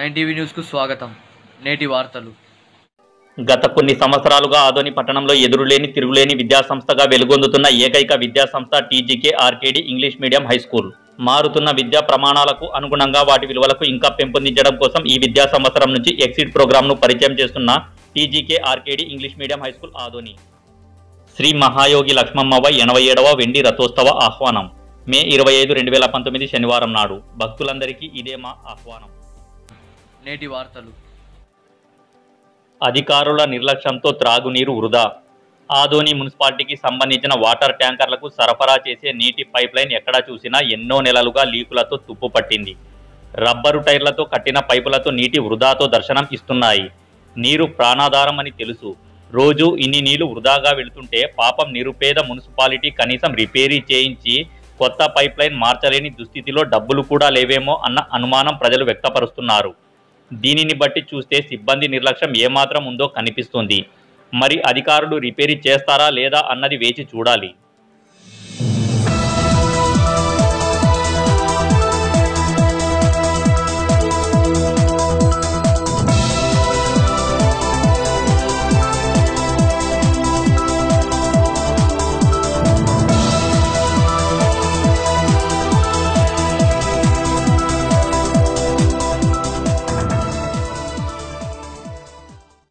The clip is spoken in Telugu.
నైన్ టీవీ న్యూస్కు స్వాగతం నేటి వార్తలు గత కొన్ని సంవత్సరాలుగా ఆదోని పట్టణంలో ఎదురులేని తిరుగులేని విద్యాసంస్థగా వెలుగొందుతున్న ఏకైక విద్యాసంస్థ TGK RKD English medium high school మారుతున్న విద్యా ప్రమాణాలకు అనుగుణంగా వాటి విలువలకు ఇంకా పెంపొందించడం కోసం ఈ విద్యా సంవత్సరం నుంచి ఎక్సిట్ ప్రోగ్రాంను పరిచయం చేస్తున్న TGK RKD English medium high school Adoni Shri Mahayogi లక్ష్మమ్మవ ఎనభై ఏడవ వెండి రథోత్సవ ఆహ్వానం మే ఇరవై ఐదు రెండు వేల పంతొమ్మిది శనివారం నాడు భక్తులందరికీ ఇదే మా ఆహ్వానం నేటి వార్తలు అధికారుల నిర్లక్ష్యంతో త్రాగునీరు వృధా ఆదోని మున్సిపాలిటీకి సంబంధించిన వాటర్ ట్యాంకర్లకు సరఫరా చేసే నీటి పైప్ లైన్ ఎక్కడా చూసినా ఎన్నో నెలలుగా లీకులతో తుప్పు పట్టింది రబ్బరు టైర్లతో కట్టిన పైపులతో నీటి వృధాతో దర్శనం ఇస్తున్నాయి నీరు ప్రాణాధారం అని తెలుసు రోజు ఇన్ని నీళ్లు వృధాగా వెళుతుంటే పాపం నిరుపేద మున్సిపాలిటీ కనీసం రిపేరీ చేయించి కొత్త పైప్ లైన్ మార్చలేని దుస్థితిలో డబ్బులు కూడా లేవేమో అన్న అనుమానం ప్రజలు వ్యక్తపరుస్తున్నారు దీనిని బట్టి చూస్తే సిబ్బంది నిర్లక్ష్యం ఏమాత్రం ఉందో కనిపిస్తుంది మరి అధికారులు రిపేరీ చేస్తారా లేదా అన్నది వేచి చూడాలి